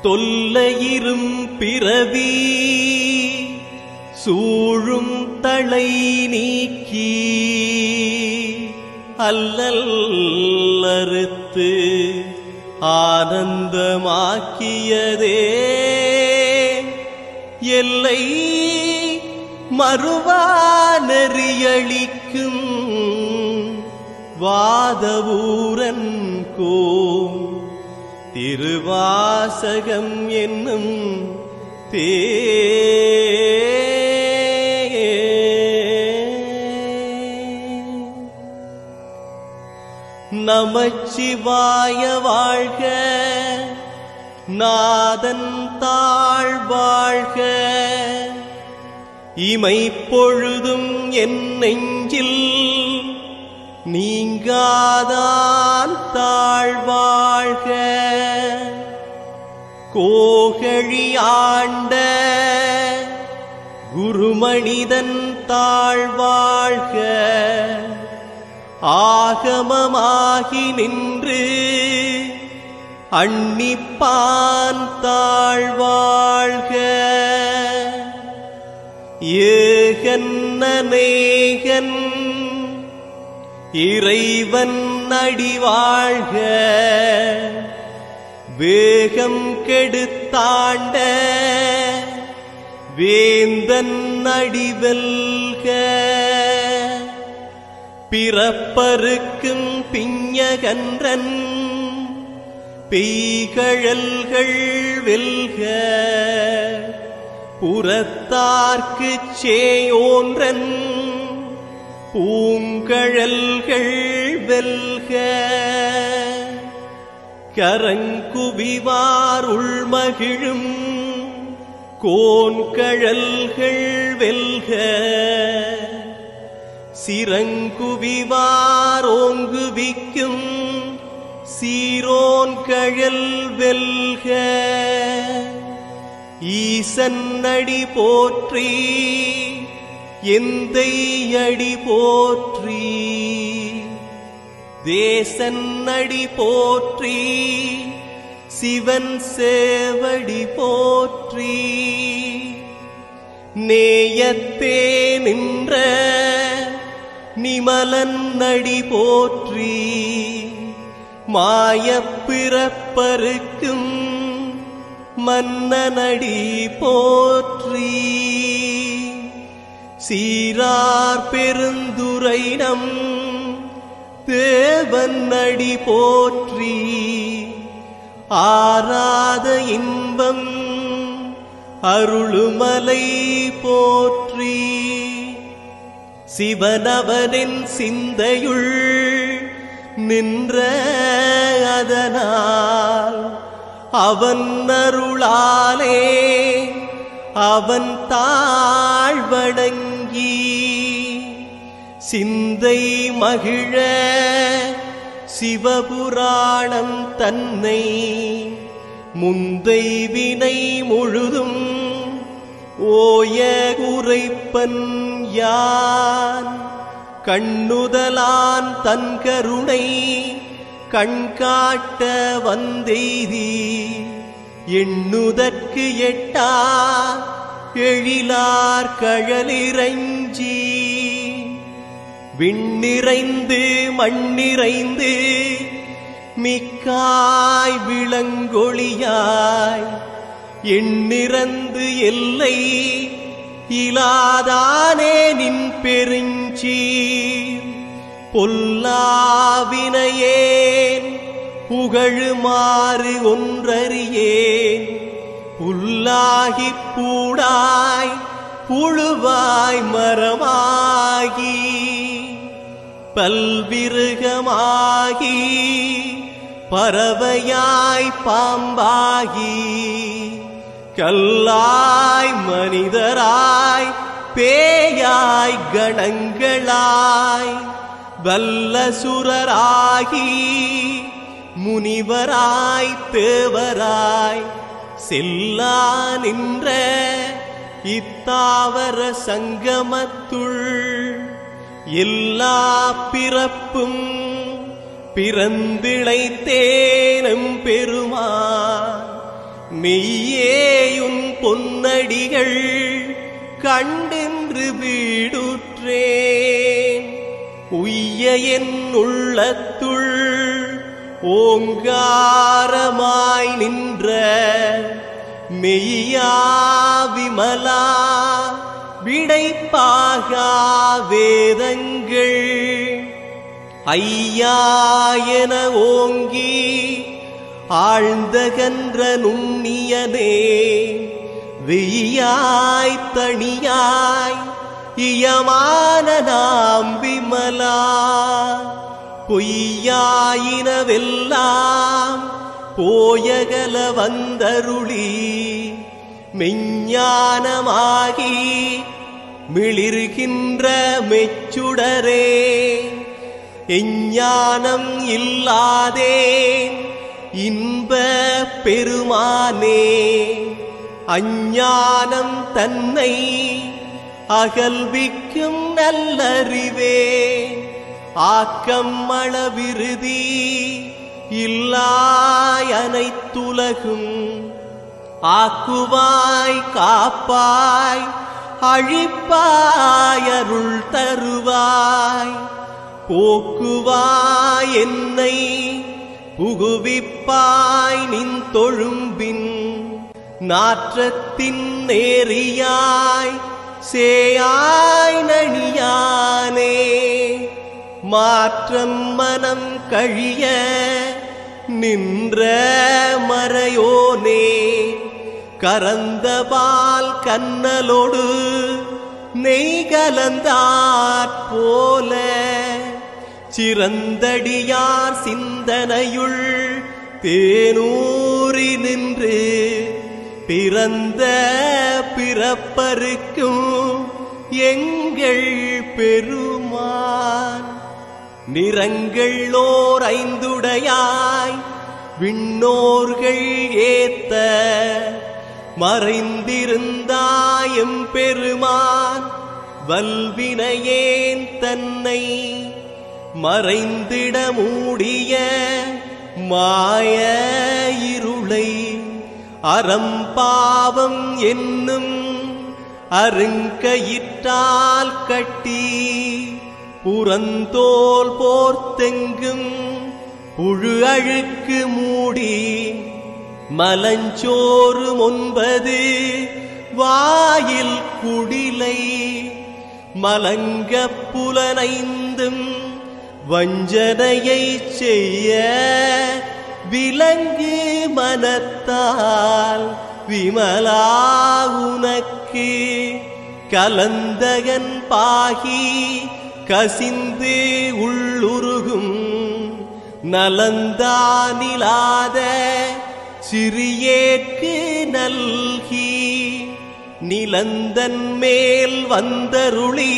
தொல்லையிரும் பிறவி சூழும் தளை நீக்கி அல்லல் அறுத்து ஆனந்தமாக்கியதே எல்லை மறுவா நெறியளிக்கும் வாதவூரன் கோம் திருவாசகம் என்னும் தே நமச்சிவாய வாழ்க நாதன் தாழ் வாழ்க இமைப்பொழுதும் என் நெஞ்சில் நீங்காதான் தாழ் வாழ்க கோகழி ஆண்ட குருமனிதன் தாழ் வாழ்க ஆகமமாகி நின்று அன்னிப்பான் தாழ்வாழ்க ஏகன் அநேகன் இறைவன் அடிவாழ்க வேகம் கெடுத்தாண்ட வேந்தன் அடிவெல்க பிறப்பருக்கும் பிஞகன்றன் பெய்கழல்கள் வெல்க புறத்தார்க்குச் சேயோன்றன் பூங்கழல்கள் வெல்க கரங்குவிவார் உள்மகிழும் கோன்கழல்கள் வெல்க சிறங்குவிவார் ஓங்குவிக்கும் சீரோன் கழல் வெல்க ஈசன் அடி போற்றி எந்தை அடி போற்றி தேசன் அடி போற்றி சிவன் சேவடி போற்றி நேயத்தே நின்ற நிமலன் அடி போற்றி மாயப் பிறப்பருக்கும் மன்னனடி போற்றி சீரார் பெருந்துரைனம் தேவன் அடி போற்றி ஆராத இன்பம் அருளுமலை போற்றி சிவனவனின் சிந்தையுள் நின்ற அதனால் அவன் அருளாலே அவன் தாழ்வணங்கி சிந்தை மகிழ சிவபுராணம் தன்னை முந்தை வினை முழுதும் ஓய உரைப்பன் யான் கண்ணுதலான் தன் கருணை கண்காட்ட வந்தெய்தி எண்ணுதற்கு எட்டா எழிலார் கழலிறைஞ்சி விண்ணிறைந்து மண்ணிறைந்து மிக்காய் விளங்கொழியாய் எண்ணிறந்து எல்லை இலாதானே நின் பெருஞ்சீர் பொல்லாவினையேன் புகழுமாறு ஒன்றறியேன் புல்லாகிப் பூடாய் புழுவாய் மரமாகி பல்விருகமாகி பறவையாய் பாம்பாகி கல்லாய் மனிதராய் பேயாய் கணங்களாய் வல்லசுரராகி முனிவராய் தேவராய் செல்லா நின்ற இத்தாவர சங்கமத்துள் எல்லா பிறப்பும் பிறந்திழைத்தேனும் பெருமான் மெய்யேயுன் பொன்னடிகள் கண்டென்று வீடுற்றேன் உய்ய என் உள்ளத்துள் ஓங்காரமாய் நின்ற மெய்யா விமலா விடைப்பாகா வேதங்கள் ஐயா என ஓங்கி ஆழ்ந்தகன்ற நுண்ணியனே வெய்யாய் தனியாய் இயமான நாம் விமலா பொய்யாயினவெல்லாம் போயகல வந்தருளி மெஞ்ஞானமாகி மிளிர்கின்ற மெச்சுடரே எஞ்ஞானம் இல்லாதேன் இன்ப பெருமானே அஞ்ஞானம் தன்னை அகல்விக்கும் நல்லறிவே ஆக்கம் அளவிருதி இல்லாய் அனைத்துலகும் ஆக்குவாய் காப்பாய் அழிப்பாய் அருள் தருவாய் போக்குவாய் என்னை புகுவிப்பாய் நின் தொழும்பின் நாற்றத்தின் நேரியாய் சேயாய் நணியானே மாற்றம் மனம் கழிய நின்ற மறையோனே கரந்தபால் கண்ணலோடு நெய் கலந்தாற் போல சிறந்தடியார் சிந்தனையுள் தேனூறி நின்று பிறந்த பிறப்பருக்கும் எங்கள் பெருமான் நிறங்களோர் ஐந்துடையாய் விண்ணோர்கள் ஏத்த மறைந்திருந்தாயம் பெருமான் வல்வினையேன் தன்னை மறைந்திட மூடிய மாய இருளை அறம்பாவம் என்னும் அருங்கயிற்றால் கட்டி புறந்தோல் போர்த்தெங்கும் புழு அழுக்கு மூடி மலஞ்சோறு ஒன்பது வாயில் குடிலை மலங்க புலனைந்தும் வஞ்சனையை செய்ய விலங்கு மனத்தால் விமலா உனக்கு கலந்தகன் பாகி கசிந்து உள்ளுருகும் நலந்தானிலாத சிறியேற்கு நல்கி நிலந்தன் மேல் வந்தருளி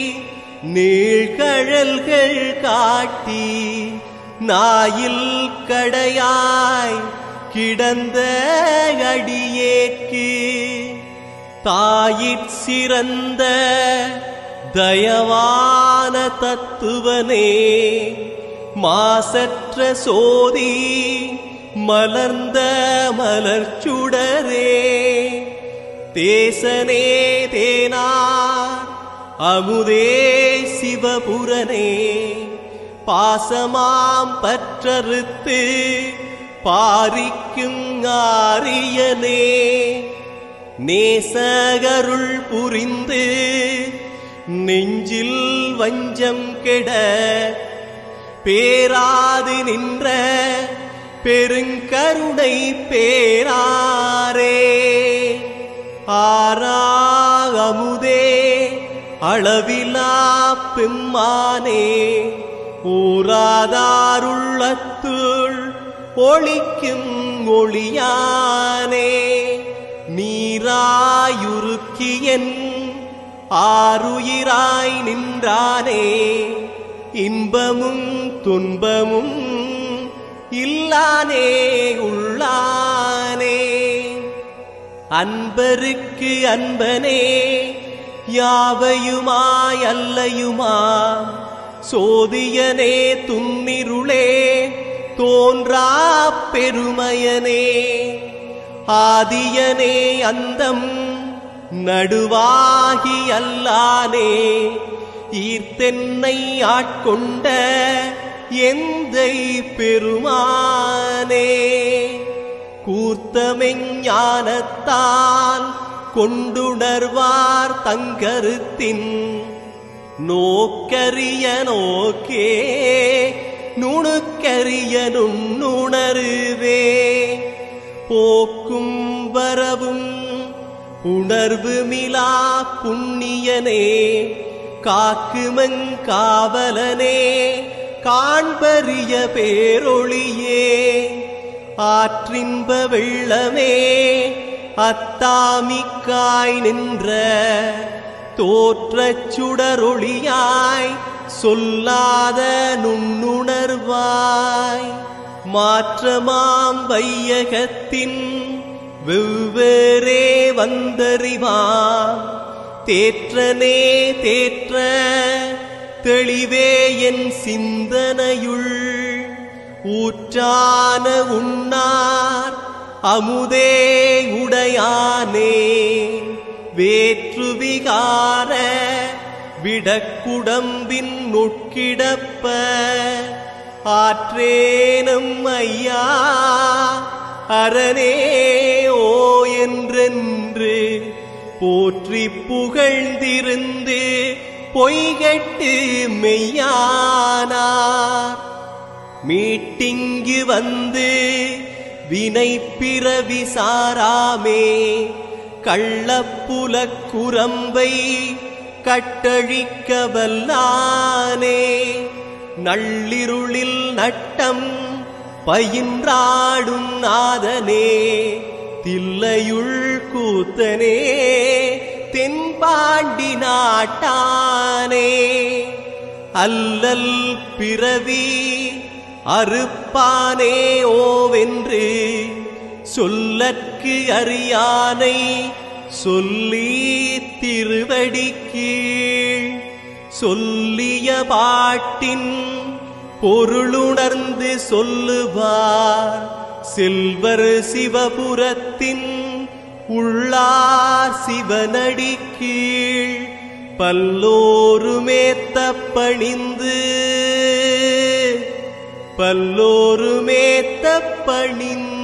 நீழ்கழல்கள் காட்டி நாயில் கடையாய் கிடந்த அடியேற்கு தாயிற் சிறந்த தயவான தத்துவனே மாசற்ற சோதி மலர்ந்த மலர்ச்சுடரே தேசனே தேனார் அமுதே சிவபுரனே பாசமாம் பற்றறுத்து பாரிக்கும் ஆரியனே நேசகருள் புரிந்து நெஞ்சில் வஞ்சம் கெட பேராது நின்ற பெருங்கருணை பேராரே ஆறாகமுதே அளவிலா பெம்மானே ஊராதாருள்ளத்துள் ஒளிக்கும் ஒளியானே நீராயுருக்கியன் ஆருயிராய் நின்றானே இன்பமும் துன்பமும் இல்லானே உள்ளானே அன்பருக்கு அன்பனே யாவையுமாய் அல்லையுமா சோதியனே துன்னிருளே தோன்றா பெருமையனே ஆதியனே அந்தம் நடுவாகி அல்லானே ஈர்த்தென்னை ஆட்கொண்ட எந்தை பெருமானே கூர்த்தமெஞ்ஞானத்தால் கொண்டுணர்வார் தங்கருத்தின் நோக்கரிய நோக்கே நுணுக்கரிய நுண்ணுணருவே போக்கும் வரவும் உணர்வு மிலா புண்ணியனே காக்குமங் காவலனே காண்பரிய பேரொளியே ஆற்றின்ப வெள்ளமே அத்தாமிக்காய் நின்ற தோற்றச் சுடரொளியாய் சொல்லாத நுண்ணுணர்வாய் மாற்றமாம் வையகத்தின் வெவ்வேறே வந்தறிவான் தேற்றனே தேற்ற தெளிவே என் சிந்தனையுள் ஊற்றான உண்ணார் அமுதே உடையானே வேற்றுவிகார விடக்குடம்பின் நுட்கிடப்ப ஆற்றேனும் ஐயா அரணே ஓ என்றென்று போற்றி புகழ்ந்திருந்து பொய்கட்டு மெய்யானார் மீட்டிங்கு வந்து வினை பிறவி சாராமே கள்ளப்புலக் குரம்பை கட்டழிக்க வல்லானே நள்ளிருளில் நட்டம் பயின்றாடும் நாதனே தில்லையுள் கூத்தனே தென்பாண்டி நாட்டானே அல்லல் பிறவி அறுப்பானே ஓவென்று சொல்லற்கு அறியானை சொல்லி திருவடி கீழ் சொல்லிய பாட்டின் பொருளுணர்ந்து சொல்லுவார் செல்வர் சிவபுரத்தின் உள்ளார் சிவனடி கீழ் பல்லோருமேத்த பணிந்து பல்லோருமேத்த பணிந்து